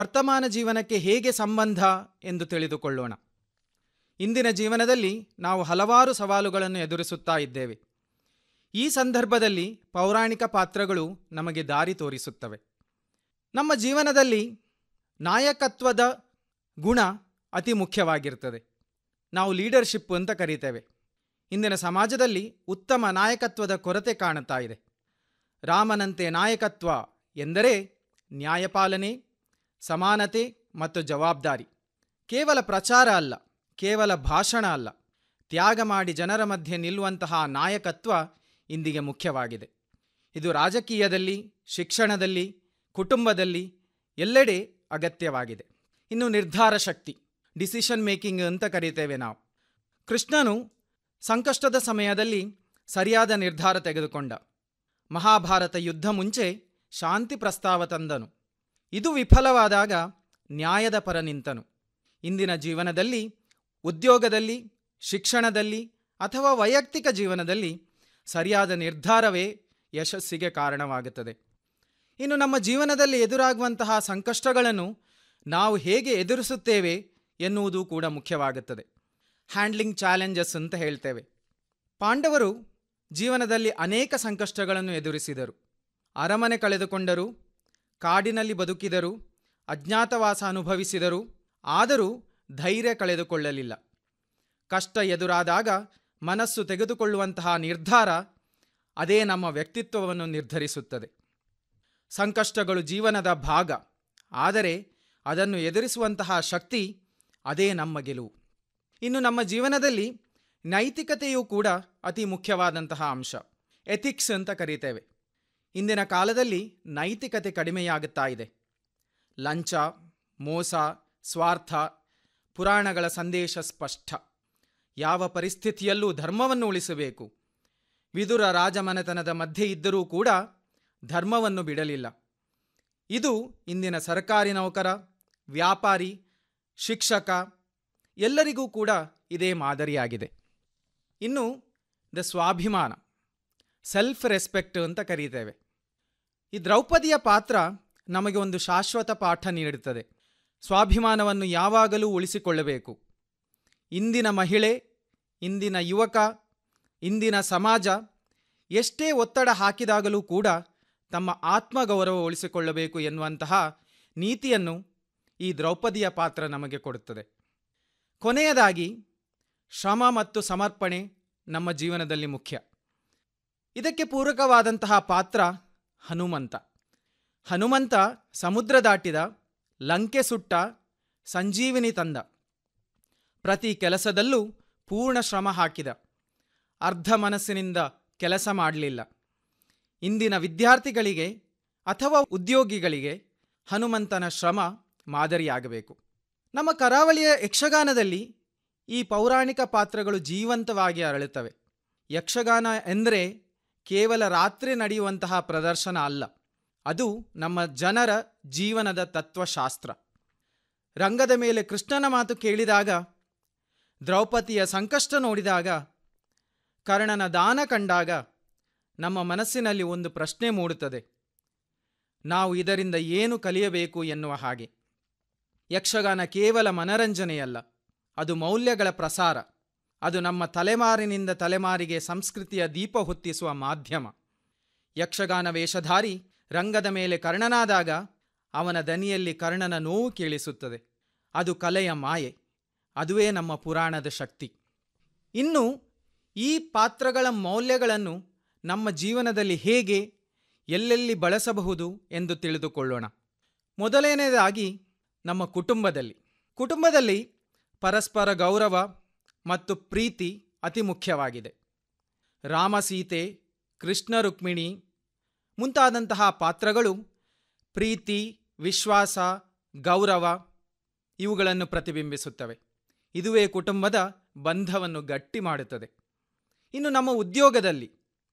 ವರ್ತಮಾನ ಜೀವನಕ್ಕೆ ಹೇಗೆ ಸಂಬಂಧ ಎಂದು ತಿಳಿದುಕೊಳ್ಳೋಣ ಇಂದಿನ ಜೀವನದಲ್ಲಿ ನಾವು ಹಲವಾರು ಸವಾಲುಗಳನ್ನು ಎದುರಿಸುತ್ತಾ ಇದ್ದೇವೆ ಈ ಸಂದರ್ಭದಲ್ಲಿ ಪೌರಾಣಿಕ ಪಾತ್ರಗಳು ನಮಗೆ ದಾರಿ ತೋರಿಸುತ್ತವೆ ನಮ್ಮ ಜೀವನದಲ್ಲಿ ನಾಯಕತ್ವದ ಗುಣ ಅತಿ ಮುಖ್ಯವಾಗಿರ್ತದೆ ನಾವು ಲೀಡರ್ಶಿಪ್ ಅಂತ ಕರೀತೇವೆ ಇಂದಿನ ಸಮಾಜದಲ್ಲಿ ಉತ್ತಮ ನಾಯಕತ್ವದ ಕೊರತೆ ಕಾಣುತ್ತಾ ಇದೆ ರಾಮನಂತೆ ನಾಯಕತ್ವ ಎಂದರೆ ನ್ಯಾಯಪಾಲನೆ ಸಮಾನತೆ ಮತ್ತು ಜವಾಬ್ದಾರಿ ಕೇವಲ ಪ್ರಚಾರ ಅಲ್ಲ ಕೇವಲ ಭಾಷಣ ಅಲ್ಲ ತ್ಯಾಗ ಮಾಡಿ ಜನರ ಮಧ್ಯೆ ನಿಲ್ಲುವಂತಹ ನಾಯಕತ್ವ ಇಂದಿಗೆ ಮುಖ್ಯವಾಗಿದೆ ಇದು ರಾಜಕೀಯದಲ್ಲಿ ಶಿಕ್ಷಣದಲ್ಲಿ ಕುಟುಂಬದಲ್ಲಿ ಎಲ್ಲೆಡೆ ಅಗತ್ಯವಾಗಿದೆ ಇನ್ನು ನಿರ್ಧಾರ ಶಕ್ತಿ ಡಿಸಿಷನ್ ಮೇಕಿಂಗ್ ಅಂತ ಕರೀತೇವೆ ನಾವು ಕೃಷ್ಣನು ಸಂಕಷ್ಟದ ಸಮಯದಲ್ಲಿ ಸರಿಯಾದ ನಿರ್ಧಾರ ತೆಗೆದುಕೊಂಡ ಮಹಾಭಾರತ ಯುದ್ಧ ಮುಂಚೆ ಶಾಂತಿ ಪ್ರಸ್ತಾವ ತಂದನು ಇದು ವಿಫಲವಾದಾಗ ನ್ಯಾಯದ ಪರ ನಿಂತನು ಇಂದಿನ ಜೀವನದಲ್ಲಿ ಉದ್ಯೋಗದಲ್ಲಿ ಶಿಕ್ಷಣದಲ್ಲಿ ಅಥವಾ ವೈಯಕ್ತಿಕ ಜೀವನದಲ್ಲಿ ಸರಿಯಾದ ನಿರ್ಧಾರವೇ ಯಶಸ್ಸಿಗೆ ಕಾರಣವಾಗುತ್ತದೆ ಇನ್ನು ನಮ್ಮ ಜೀವನದಲ್ಲಿ ಎದುರಾಗುವಂತಹ ಸಂಕಷ್ಟಗಳನ್ನು ನಾವು ಹೇಗೆ ಎದುರಿಸುತ್ತೇವೆ ಎನ್ನುವುದು ಕೂಡ ಮುಖ್ಯವಾಗುತ್ತದೆ ಹ್ಯಾಂಡ್ಲಿಂಗ್ ಚಾಲೆಂಜಸ್ ಅಂತ ಹೇಳ್ತೇವೆ ಪಾಂಡವರು ಜೀವನದಲ್ಲಿ ಅನೇಕ ಸಂಕಷ್ಟಗಳನ್ನು ಎದುರಿಸಿದರು ಅರಮನೆ ಕಳೆದುಕೊಂಡರು ಕಾಡಿನಲ್ಲಿ ಬದುಕಿದರು ಅಜ್ಞಾತವಾಸ ಅನುಭವಿಸಿದರು ಆದರೂ ಧೈರ್ಯ ಕಳೆದುಕೊಳ್ಳಲಿಲ್ಲ ಕಷ್ಟ ಎದುರಾದಾಗ ಮನಸ್ಸು ತೆಗೆದುಕೊಳ್ಳುವಂತಹ ನಿರ್ಧಾರ ಅದೇ ನಮ್ಮ ವ್ಯಕ್ತಿತ್ವವನ್ನು ನಿರ್ಧರಿಸುತ್ತದೆ ಸಂಕಷ್ಟಗಳು ಜೀವನದ ಭಾಗ ಆದರೆ ಅದನ್ನು ಎದುರಿಸುವಂತಹ ಶಕ್ತಿ ಅದೇ ನಮ್ಮ ಗೆಲುವು ಇನ್ನು ನಮ್ಮ ಜೀವನದಲ್ಲಿ ನೈತಿಕತೆಯೂ ಕೂಡ ಅತಿ ಮುಖ್ಯವಾದಂತಹ ಅಂಶ ಎಥಿಕ್ಸ್ ಅಂತ ಕರೀತೇವೆ ಇಂದಿನ ಕಾಲದಲ್ಲಿ ನೈತಿಕತೆ ಕಡಿಮೆಯಾಗುತ್ತಾ ಇದೆ ಲಂಚ ಮೋಸ ಸ್ವಾರ್ಥ ಪುರಾಣಗಳ ಸಂದೇಶ ಸ್ಪಷ್ಟ ಯಾವ ಪರಿಸ್ಥಿತಿಯಲ್ಲೂ ಧರ್ಮವನ್ನು ಉಳಿಸಬೇಕು ವಿದುರ ರಾಜಮನೆತನದ ಮಧ್ಯೆ ಇದ್ದರೂ ಕೂಡ ಧರ್ಮವನ್ನು ಬಿಡಲಿಲ್ಲ ಇದು ಇಂದಿನ ಸರ್ಕಾರಿ ನೌಕರ ವ್ಯಾಪಾರಿ ಶಿಕ್ಷಕ ಎಲ್ಲರಿಗೂ ಕೂಡ ಇದೇ ಮಾದರಿಯಾಗಿದೆ ಇನ್ನು ದ ಸ್ವಾಭಿಮಾನ ಸೆಲ್ಫ್ ರೆಸ್ಪೆಕ್ಟ್ ಅಂತ ಕರೀತೇವೆ ಈ ದ್ರೌಪದಿಯ ಪಾತ್ರ ನಮಗೆ ಒಂದು ಶಾಶ್ವತ ಪಾಠ ನೀಡುತ್ತದೆ ಸ್ವಾಭಿಮಾನವನ್ನು ಯಾವಾಗಲೂ ಉಳಿಸಿಕೊಳ್ಳಬೇಕು ಇಂದಿನ ಮಹಿಳೆ ಇಂದಿನ ಯುವಕ ಇಂದಿನ ಸಮಾಜ ಎಷ್ಟೇ ಒತ್ತಡ ಹಾಕಿದಾಗಲೂ ಕೂಡ ತಮ್ಮ ಆತ್ಮಗೌರವ ಉಳಿಸಿಕೊಳ್ಳಬೇಕು ಎನ್ನುವಂತಹ ನೀತಿಯನ್ನು ಈ ದ್ರೌಪದಿಯ ಪಾತ್ರ ನಮಗೆ ಕೊಡುತ್ತದೆ ಕೊನೆಯದಾಗಿ ಶ್ರಮ ಮತ್ತು ಸಮರ್ಪಣೆ ನಮ್ಮ ಜೀವನದಲ್ಲಿ ಮುಖ್ಯ ಇದಕ್ಕೆ ಪೂರಕವಾದಂತಹ ಪಾತ್ರ ಹನುಮಂತ ಹನುಮಂತ ಸಮುದ್ರ ದಾಟಿದ ಲಂಕೆ ಸುಟ್ಟ ಸಂಜೀವಿನಿ ತಂದ ಪ್ರತಿ ಕೆಲಸದಲ್ಲೂ ಪೂರ್ಣ ಶ್ರಮ ಹಾಕಿದ ಅರ್ಧ ಮನಸ್ಸಿನಿಂದ ಕೆಲಸ ಮಾಡಲಿಲ್ಲ ಇಂದಿನ ವಿದ್ಯಾರ್ಥಿಗಳಿಗೆ ಅಥವಾ ಉದ್ಯೋಗಿಗಳಿಗೆ ಹನುಮಂತನ ಶ್ರಮ ಮಾದರಿಯಾಗಬೇಕು ನಮ್ಮ ಕರಾವಳಿಯ ಯಕ್ಷಗಾನದಲ್ಲಿ ಈ ಪೌರಾಣಿಕ ಪಾತ್ರಗಳು ಜೀವಂತವಾಗಿ ಅರಳುತ್ತವೆ ಯಕ್ಷಗಾನ ಎಂದರೆ ಕೇವಲ ರಾತ್ರಿ ನಡೆಯುವಂತಹ ಪ್ರದರ್ಶನ ಅಲ್ಲ ಅದು ನಮ್ಮ ಜನರ ಜೀವನದ ತತ್ವಶಾಸ್ತ್ರ ರಂಗದ ಮೇಲೆ ಕೃಷ್ಣನ ಮಾತು ಕೇಳಿದಾಗ ದ್ರೌಪದಿಯ ಸಂಕಷ್ಟ ನೋಡಿದಾಗ ಕರ್ಣನ ದಾನ ಕಂಡಾಗ ನಮ್ಮ ಮನಸ್ಸಿನಲ್ಲಿ ಒಂದು ಪ್ರಶ್ನೆ ಮೂಡುತ್ತದೆ ನಾವು ಇದರಿಂದ ಏನು ಕಲಿಯಬೇಕು ಎನ್ನುವ ಹಾಗೆ ಯಕ್ಷಗಾನ ಕೇವಲ ಮನರಂಜನೆಯಲ್ಲ ಅದು ಮೌಲ್ಯಗಳ ಪ್ರಸಾರ ಅದು ನಮ್ಮ ತಲೆಮಾರಿನಿಂದ ತಲೆಮಾರಿಗೆ ಸಂಸ್ಕೃತಿಯ ದೀಪ ಹೊತ್ತಿಸುವ ಮಾಧ್ಯಮ ಯಕ್ಷಗಾನ ವೇಷಧಾರಿ ರಂಗದ ಮೇಲೆ ಕರ್ಣನಾದಾಗ ಅವನ ದನಿಯಲ್ಲಿ ಕರ್ಣನ ನೋವು ಕೇಳಿಸುತ್ತದೆ ಅದು ಕಲೆಯ ಮಾಯೆ ಅದುವೇ ನಮ್ಮ ಪುರಾಣದ ಶಕ್ತಿ ಇನ್ನು ಈ ಪಾತ್ರಗಳ ಮೌಲ್ಯಗಳನ್ನು ನಮ್ಮ ಜೀವನದಲ್ಲಿ ಹೇಗೆ ಎಲ್ಲೆಲ್ಲಿ ಬಳಸಬಹುದು ಎಂದು ತಿಳಿದುಕೊಳ್ಳೋಣ ಮೊದಲನೆಯದಾಗಿ ನಮ್ಮ ಕುಟುಂಬದಲ್ಲಿ ಕುಟುಂಬದಲ್ಲಿ ಪರಸ್ಪರ ಗೌರವ ಮತ್ತು ಪ್ರೀತಿ ಅತಿ ಮುಖ್ಯವಾಗಿದೆ ರಾಮ ಸೀತೆ ಕೃಷ್ಣ ರುಕ್ಮಿಣಿ ಮುಂತಾದಂತಹ ಪಾತ್ರಗಳು ಪ್ರೀತಿ ವಿಶ್ವಾಸ ಗೌರವ ಇವುಗಳನ್ನು ಪ್ರತಿಬಿಂಬಿಸುತ್ತವೆ ಇದುವೇ ಕುಟುಂಬದ ಬಂಧವನ್ನು ಗಟ್ಟಿ ಮಾಡುತ್ತದೆ ಇನ್ನು ನಮ್ಮ ಉದ್ಯೋಗದಲ್ಲಿ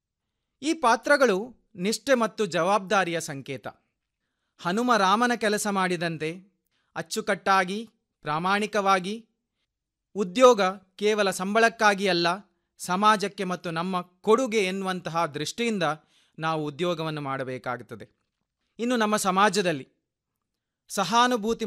ಈ ಪಾತ್ರಗಳು ನಿಷ್ಠೆ ಮತ್ತು ಜವಾಬ್ದಾರಿಯ ಸಂಕೇತ ಹನುಮ ರಾಮನ ಕೆಲಸ ಮಾಡಿದಂತೆ ಅಚ್ಚುಕಟ್ಟಾಗಿ ಪ್ರಾಮಾಣಿಕವಾಗಿ ಉದ್ಯೋಗ ಕೇವಲ ಸಂಬಳಕ್ಕಾಗಿ ಅಲ್ಲ ಸಮಾಜಕ್ಕೆ ಮತ್ತು ನಮ್ಮ ಕೊಡುಗೆ ಎನ್ನುವಂತಹ ದೃಷ್ಟಿಯಿಂದ ನಾವು ಉದ್ಯೋಗವನ್ನು ಮಾಡಬೇಕಾಗುತ್ತದೆ ಇನ್ನು ನಮ್ಮ ಸಮಾಜದಲ್ಲಿ ಸಹಾನುಭೂತಿ